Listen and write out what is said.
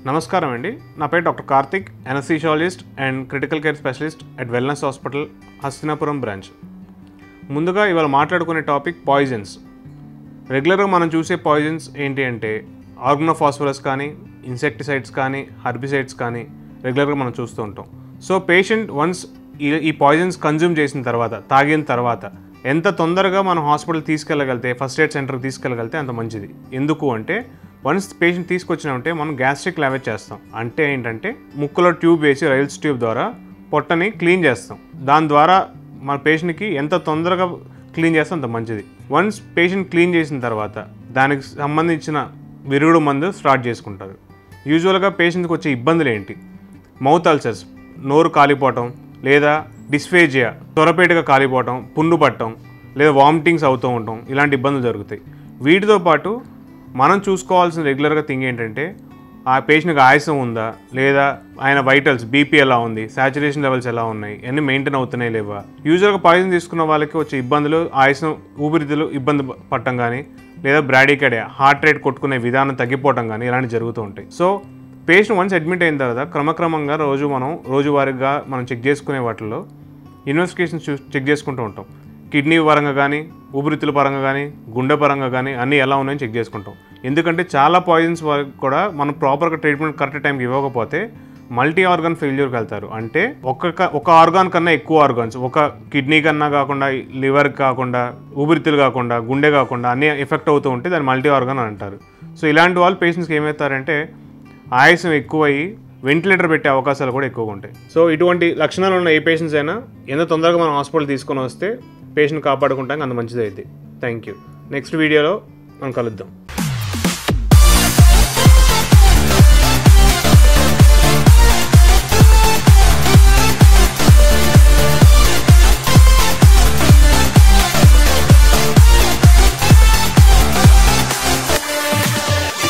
నమస్కారం అండి నా పేరు doctor Karthik anesthesiologist and critical care specialist at wellness hospital Hastinapuram branch ముందుగా ఇవాళ మాట్లాడుకునే టాపిక్ పాయిజన్స్ రెగ్యులర్గా మనం చూసే పాయిజన్స్ ఏంటి అంటే ఆర్గనోఫాస్ఫరస్ కానీ ఇన్సెక్టిసైడ్స్ కానీ హర్బిసైడ్స్ కానీ రెగ్యులర్గా మనం చూస్తూ ఉంటాం సో పేషెంట్ వన్స్ ఈ ఈ పాయిజన్స్ కన్జ్యూమ్ చేసిన తర్వాత తాగిన తర్వాత ఎంత తొందరగా మనం హాస్పిటల్ తీసుకెళ్ళగలితే ఫస్ట్ ఎయిడ్ సెంటర్కి తీసుకెళ్ళగలితే అంత మంచిది ఎందుకు అంటే వన్స్ పేషెంట్ తీసుకొచ్చినామంటే మనం గ్యాస్ట్రిక్ లావేజ్ చేస్తాం అంటే ఏంటంటే ముక్కులో ట్యూబ్ వేసి రైల్స్ ట్యూబ్ ద్వారా పొట్టని క్లీన్ చేస్తాం దాని ద్వారా మన పేషెంట్కి ఎంత తొందరగా క్లీన్ చేస్తే అంత మంచిది వన్స్ పేషెంట్ క్లీన్ చేసిన తర్వాత దానికి సంబంధించిన విరుగుడు మందు స్టార్ట్ చేసుకుంటారు యూజువల్గా పేషెంట్కి వచ్చే ఇబ్బందులు ఏంటి మౌత్ అల్సర్స్ నోరు కాలిపోవటం లేదా డిస్ఫేజియా త్వరపేటగా కాలిపోవటం పుండు పట్టడం లేదా వామిటింగ్స్ అవుతూ ఉండటం ఇలాంటి ఇబ్బందులు జరుగుతాయి వీటితో పాటు మనం చూసుకోవాల్సిన రెగ్యులర్గా థింగ్ ఏంటంటే ఆ పేషెంట్కి ఆయాసం ఉందా లేదా ఆయన వైటల్స్ బీపీ ఎలా ఉంది సాచురేషన్ లెవెల్స్ ఎలా ఉన్నాయి అన్నీ మెయింటైన్ అవుతున్నాయి లేవా యూజువల్గా పాయిజన్ తీసుకున్న వాళ్ళకి వచ్చే ఇబ్బందులు ఆయాసం ఊపిరితిత్తులు ఇబ్బంది పట్టడం కానీ లేదా బ్రాడీకడే హార్ట్ రేట్ కొట్టుకునే విధానం తగ్గిపోవడం కానీ ఇలాంటివి జరుగుతూ ఉంటాయి సో పేషెంట్ వన్స్ అడ్మిట్ అయిన తర్వాత క్రమక్రమంగా రోజు మనం రోజువారీగా మనం చెక్ చేసుకునే వాటిల్లో ఇన్వెస్టిగేషన్ చూ చెక్ చేసుకుంటూ ఉంటాం కిడ్నీ పరంగా కానీ ఊపిరితిత్తుల పరంగా కానీ గుండె పరంగా కానీ అన్నీ ఎలా ఉన్నాయని చెక్ చేసుకుంటాం ఎందుకంటే చాలా పాయిజన్స్ వరకు కూడా మనం ప్రాపర్గా ట్రీట్మెంట్ కరెక్ట్ టైంకి ఇవ్వకపోతే మల్టీ ఆర్గాన్ ఫెయిల్యూర్కి వెళ్తారు అంటే ఒక్క ఒక ఆర్గాన్ కన్నా ఎక్కువ ఆర్గాన్స్ ఒక కిడ్నీ కన్నా కాకుండా లివర్ కాకుండా ఊపిరితిత్తులు కాకుండా గుండె కాకుండా అన్నీ ఎఫెక్ట్ అవుతూ ఉంటే దాన్ని మల్టీ ఆర్గాన్ అని అంటారు సో ఇలాంటి వాళ్ళు పేషెంట్స్కి ఏమవుతారంటే ఆయాసం ఎక్కువయ్యి వెంటిలేటర్ పెట్టే అవకాశాలు కూడా ఎక్కువగా ఉంటాయి సో ఇటువంటి లక్షణాలు ఉన్న ఏ పేషెంట్స్ అయినా ఎంత తొందరగా మనం హాస్పిటల్ తీసుకొని వస్తే పేషెంట్ కాపాడుకుంటానికి అంత మంచిది అయితే థ్యాంక్ యూ నెక్స్ట్ వీడియోలో మనం కలుద్దాం